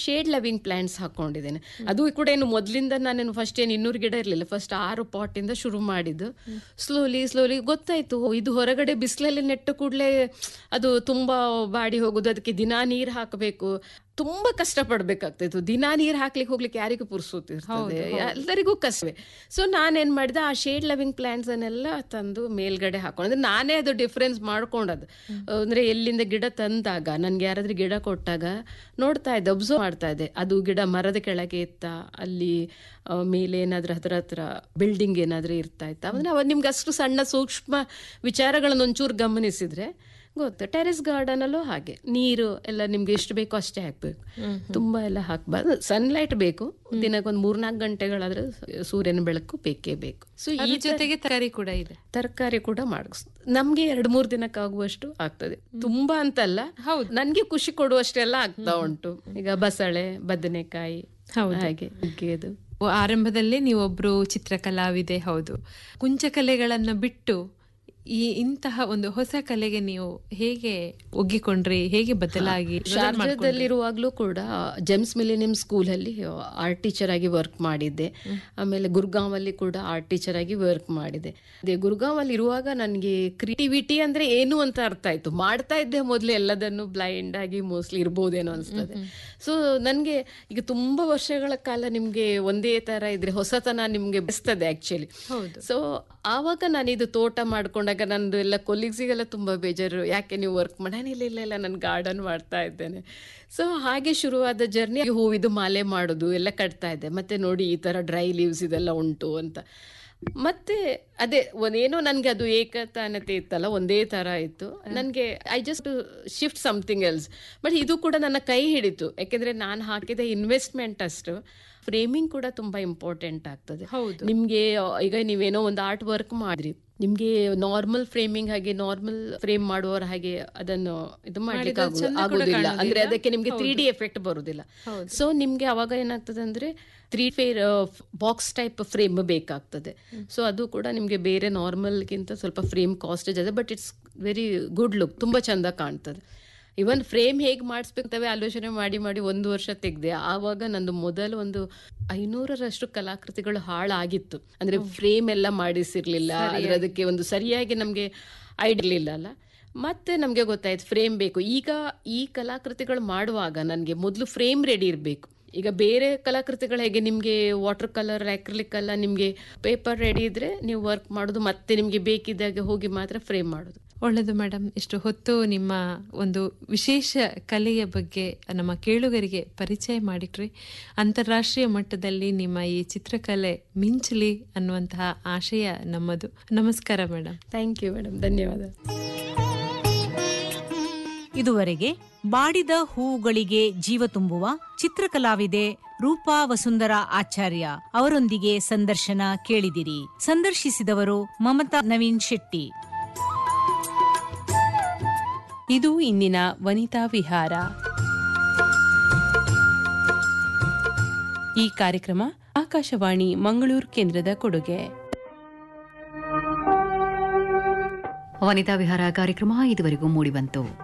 Shade loving plants ಹಾಕೊಂಡಿದ್ದೇನೆ ಅದು ಕೂಡ ಏನು ಮೊದಲಿಂದ ನಾನೇನು ಫಸ್ಟ್ ಏನು ಇನ್ನೂರು ಗಿಡ ಇರಲಿಲ್ಲ ಫಸ್ಟ್ ಆರು ಪಾಟಿಂದ ಶುರು ಮಾಡಿದ್ದು ಸ್ಲೋಲಿ ಸ್ಲೋಲಿ ಗೊತ್ತಾಯ್ತು ಓ, ಇದು ಹೊರಗಡೆ ಬಿಸಿಲಲ್ಲಿ ನೆಟ್ಟ ಕೂಡಲೇ ಅದು ತುಂಬಾ ಬಾಡಿ ಹೋಗುದು ಅದಕ್ಕೆ ದಿನಾ ನೀರು ಹಾಕಬೇಕು ತುಂಬಾ ಕಷ್ಟ ಪಡ್ಬೇಕಾಗ್ತಿತ್ತು ದಿನಾ ನೀರು ಹಾಕ್ಲಿಕ್ಕೆ ಹೋಗ್ಲಿಕ್ಕೆ ಯಾರಿಗೂ ಪುರ್ಸುತ್ತಿರ್ತದೆ ಎಲ್ಲರಿಗೂ ಕಷ್ಟವೇ ಸೊ ನಾನೇನ್ ಮಾಡಿದೆ ಆ ಶೇಡ್ ಲವಿಂಗ್ ಪ್ಲಾಂಟ್ಸ್ ಅನ್ನೆಲ್ಲ ತಂದು ಮೇಲ್ಗಡೆ ಹಾಕೊಂಡು ಅಂದ್ರೆ ನಾನೇ ಅದು ಡಿಫ್ರೆನ್ಸ್ ಮಾಡ್ಕೊಂಡದ್ದು ಅಂದ್ರೆ ಎಲ್ಲಿಂದ ಗಿಡ ತಂದಾಗ ನನ್ಗೆ ಯಾರಾದ್ರೂ ಗಿಡ ಕೊಟ್ಟಾಗ ನೋಡ್ತಾ ಇದ್ದೆ ಅಬ್ಸರ್ವ್ ಮಾಡ್ತಾ ಇದ್ದೆ ಅದು ಗಿಡ ಮರದ ಕೆಳಗೆ ಇತ್ತ ಅಲ್ಲಿ ಆ, ಮೇಲೆ ಏನಾದ್ರೂ ಹತ್ರ ಹತ್ರ ಬಿಲ್ಡಿಂಗ್ ಏನಾದ್ರೂ ಇರ್ತಾ ಇತ್ತ ಅಂದ್ರೆ ಅವಾಗ ನಿಮ್ಗೆ ಅಷ್ಟು ಸಣ್ಣ ಸೂಕ್ಷ್ಮ ವಿಚಾರಗಳನ್ನ ಒಂಚೂರು ಗಮನಿಸಿದ್ರೆ ಗೊತ್ತು ಟೆರೆಸ್ ಗಾರ್ಡನ್ ಅಲ್ಲೂ ಹಾಗೆ ನೀರು ಎಲ್ಲ ನಿಮ್ಗೆ ಎಷ್ಟು ಬೇಕೋ ಅಷ್ಟೇ ಹಾಕ್ಬೇಕು ತುಂಬಾ ಎಲ್ಲ ಹಾಕ್ಬಾರ್ದು ಸನ್ಲೈಟ್ ಬೇಕು ದಿನಕ್ಕೊಂದು ಮೂರ್ನಾಲ್ಕು ಗಂಟೆಗಳಾದ್ರೆ ಸೂರ್ಯನ ಬೆಳಕು ಬೇಕೇ ಬೇಕು ಸೊ ಈ ಈ ಜೊತೆಗೆ ತರಕಾರಿ ಕೂಡ ಇದೆ ತರಕಾರಿ ಕೂಡ ಮಾಡಿಸ್ ನಮ್ಗೆ ಎರಡ್ ಮೂರ್ ದಿನಕ್ಕಾಗುವಷ್ಟು ಆಗ್ತದೆ ತುಂಬಾ ಅಂತಲ್ಲ ಹೌದು. ನನ್ಗೆ ಖುಷಿ ಕೊಡುವಷ್ಟೆಲ್ಲ ಆಗ್ತಾ ಉಂಟು ಈಗ ಬಸಳೆ ಬದನೆಕಾಯಿ ಹೌದು. ಹಾಗೆ ನುಗ್ಗೆದು ಓ, ಆರಂಭದಲ್ಲಿ ನೀವೊಬ್ರು ಚಿತ್ರಕಲಾವಿದೆ ಹೌದು ಕುಂಚಕಲೆಗಳನ್ನ ಬಿಟ್ಟು ಈ ಇಂತಹ ಒಂದು ಹೊಸ ಕಲೆಗೆ ನೀವು ಹೇಗೆ ಒಗ್ಗಿಕೊಂಡ್ರಿ ಹೇಗೆ ಬದಲಾಗಿ ಶಾರ್ಜಾದಲ್ಲಿರುವಾಗ್ಲೂ ಕೂಡ ಜೆಮ್ಸ್ ಮಿಲಿನಿಯಂ ಸ್ಕೂಲಲ್ಲಿ ಆರ್ಟ್ ಟೀಚರ್ ಆಗಿ ವರ್ಕ್ ಮಾಡಿದ್ದೆ ಆಮೇಲೆ ಗುರ್ಗಾಂವ್ ಅಲ್ಲಿ ಕೂಡ ಆರ್ಟ್ ಟೀಚರ್ ಆಗಿ ವರ್ಕ್ ಮಾಡಿದೆ ಅದೇ ಗುರ್ಗಾಂವ್ ಅಲ್ಲಿ ಇರುವಾಗ ನನಗೆ ಕ್ರಿಯೇಟಿವಿಟಿ ಅಂದ್ರೆ ಏನು ಅಂತ ಅರ್ಥ ಆಯ್ತು ಮಾಡ್ತಾ ಇದ್ದೆ ಮೊದಲು ಎಲ್ಲದನ್ನು ಬ್ಲೈಂಡ್ ಆಗಿ ಮೋಸ್ಟ್ಲಿ ಇರ್ಬೋದೇನೋ ಅನ್ಸ್ತದೆ ಸೊ ನನಗೆ ಈಗ ತುಂಬಾ ವರ್ಷಗಳ ಕಾಲ ನಿಮ್ಗೆ ಒಂದೇ ತರ ಇದ್ರೆ ಹೊಸತನ ನಿಮ್ಗೆ ಬೆಸ್ತದೆ ಆಕ್ಚುಲಿ ಹೌದು. ಸೊ ಆವಾಗ ನಾನು ಇದು ತೋಟ ಮಾಡ್ಕೊಂಡಾಗ ನಂದು ಎಲ್ಲ ಕೊಲೀಗ್ಸಿಗೆಲ್ಲ ತುಂಬಾ ಬೇಜಾರು ಯಾಕೆ ನೀವು ವರ್ಕ್ ಮಾಡಿ ನಾನು ಇಲ್ಲ ಇಲ್ಲ ಇಲ್ಲ ನಾನು ಗಾರ್ಡನ್ ಮಾಡ್ತಾ ಇದ್ದೇನೆ ಸೊ ಹಾಗೆ ಶುರುವಾದ ಜರ್ನಿ ಹೂವಿದು ಮಾಲೆ ಮಾಡೋದು ಎಲ್ಲ ಕಟ್ತಾ ಇದ್ದೆ ಮತ್ತೆ ನೋಡಿ ಈ ತರ ಡ್ರೈ ಲೀವ್ಸ್ ಇದೆಲ್ಲ ಉಂಟು ಅಂತ ಮತ್ತೆ ಅದೇ ಒಂದೇನೋ ನನಗೆ ಅದು ಏಕತಾನತೆ ಇತ್ತಲ್ಲ ಒಂದೇ ತರ ಇತ್ತು ನನಗೆ I just shift something else but ಇದು ಕೂಡ ನನ್ನ ಕೈ ಹಿಡಿತು ಯಾಕೆಂದ್ರೆ ನಾನು ಹಾಕಿದ ಇನ್ವೆಸ್ಟ್ಮೆಂಟ್ ಅಷ್ಟು ಫ್ರೇಮಿಂಗ್ ಕೂಡ ತುಂಬಾ ಇಂಪಾರ್ಟೆಂಟ್ ಆಗ್ತದೆ ಹೌದು. ನಿಮ್ಗೆ ಈಗ ನೀವೇನೋ ಒಂದು ಆರ್ಟ್ ವರ್ಕ್ ಮಾಡ್ರಿ ನಿಮ್ಗೆ ನಾರ್ಮಲ್ ಫ್ರೇಮಿಂಗ್ ಹಾಗೆ ನಾರ್ಮಲ್ ಫ್ರೇಮ್ ಮಾಡುವವರ ಹಾಗೆ ಅದನ್ನು ಇದು ಮಾಡ್ಲಿಕ್ಕೆ ಮಾಡಿದ್ರೆ ಆಗು- ಚಂದ ಕೂಡ ಆಗುದಿಲ್ಲ ಅಂದ್ರೆ ಕಾಣೋದಿಲ್ಲ. ಅದಕ್ಕೆ ನಿಮ್ಗೆ ತ್ರೀ ಡಿ ಎಫೆಕ್ಟ್ ಬರುದಿಲ್ಲ ಹೌದು. ಸೊ ನಿಮ್ಗೆ ಅವಾಗ ಏನಾಗ್ತದೆ ಅಂದ್ರೆ three fair box type frame ಬೇಕಾಗ್ತದೆ ಸೊ ಅದು ಕೂಡ ನಿಮ್ಗೆ ಬೇರೆ ನಾರ್ಮಲ್ಗಿಂತ ಸ್ವಲ್ಪ ಫ್ರೇಮ್ ಕಾಸ್ಟ್ ಇದೆ but it's very good look ತುಂಬಾ ಚಂದ ಕಾಣ್ತದೆ ಇವನ್ ಫ್ರೇಮ್ ಹೇಗೆ ಮಾಡಿಸ್ಬೇಕಂತವೇ ಆಲೋಚನೆ ಮಾಡಿ ಮಾಡಿ ಒಂದು ವರ್ಷ ತೆಗ್ದೆ ಆವಾಗ ನಂದು ಮೊದಲು ಒಂದು ಐನೂರರಷ್ಟು ಕಲಾಕೃತಿಗಳು ಹಾಳಾಗಿತ್ತು ಅಂದ್ರೆ ಫ್ರೇಮ್ ಎಲ್ಲ ಮಾಡಿಸಿರ್ಲಿಲ್ಲ ಅಂದ್ರೆ ಅದಕ್ಕೆ ಒಂದು ಸರಿಯಾಗಿ ನಮ್ಗೆ ಐಡಿರ್ಲಿಲ್ಲ ಅಲ್ಲ ಮತ್ತೆ ನಮಗೆ ಗೊತ್ತಾಯ್ತು ಫ್ರೇಮ್ ಬೇಕು ಈಗ ಈ ಕಲಾಕೃತಿಗಳು ಮಾಡುವಾಗ ನನಗೆ ಮೊದಲು ಫ್ರೇಮ್ ರೆಡಿ ಇರಬೇಕು ಈಗ ಬೇರೆ ಕಲಾಕೃತಿಗಳು ಹೇಗೆ ನಿಮಗೆ ವಾಟರ್ ಕಲರ್ ಅಕ್ರಿಲಿಕ್ ಎಲ್ಲ ನಿಮಗೆ ಪೇಪರ್ ರೆಡಿ ಇದ್ರೆ ನೀವು ವರ್ಕ್ ಮಾಡೋದು ಮತ್ತೆ ನಿಮಗೆ ಬೇಕಿದ್ದಾಗೆ ಹೋಗಿ ಮಾತ್ರ ಫ್ರೇಮ್ ಮಾಡೋದು ಒಳ್ಳೆಯದು ಮೇಡಮ್ ಇಷ್ಟು ಹೊತ್ತು ನಿಮ್ಮ ಒಂದು ವಿಶೇಷ ಕಲೆಯ ಬಗ್ಗೆ ನಮ್ಮ ಕೇಳುಗರಿಗೆ ಪರಿಚಯ ಮಾಡಿಟ್ರಿ ಅಂತಾರಾಷ್ಟ್ರೀಯ ಮಟ್ಟದಲ್ಲಿ ನಿಮ್ಮ ಈ ಚಿತ್ರಕಲೆ ಮಿಂಚಲಿ ಅನ್ನುವಂತಹ ಆಶಯ ನಮ್ಮದು ನಮಸ್ಕಾರ ಮೇಡಮ್ ಥ್ಯಾಂಕ್ ಯು ಮೇಡಮ್ ಧನ್ಯವಾದ ಇದುವರೆಗೆ ಬಾಡಿದ ಹೂವುಗಳಿಗೆ ಜೀವ ತುಂಬುವ ಚಿತ್ರಕಲಾವಿದೆ ರೂಪಾ ವಸುಂಧರ ಆಚಾರ್ಯ ಅವರೊಂದಿಗೆ ಸಂದರ್ಶನ ಕೇಳಿದಿರಿ ಸಂದರ್ಶಿಸಿದವರು ಮಮತಾ ನವೀನ್ ಶೆಟ್ಟಿ ಇದು ಇಂದಿನ ವನಿತಾ ವಿಹಾರ ಈ ಕಾರ್ಯಕ್ರಮ ಆಕಾಶವಾಣಿ ಮಂಗಳೂರು ಕೇಂದ್ರದ ಕೊಡುಗೆ ವನಿತಾ ವಿಹಾರ ಕಾರ್ಯಕ್ರಮ ಇದುವರೆಗೂ ಮೂಡಿಬಂತು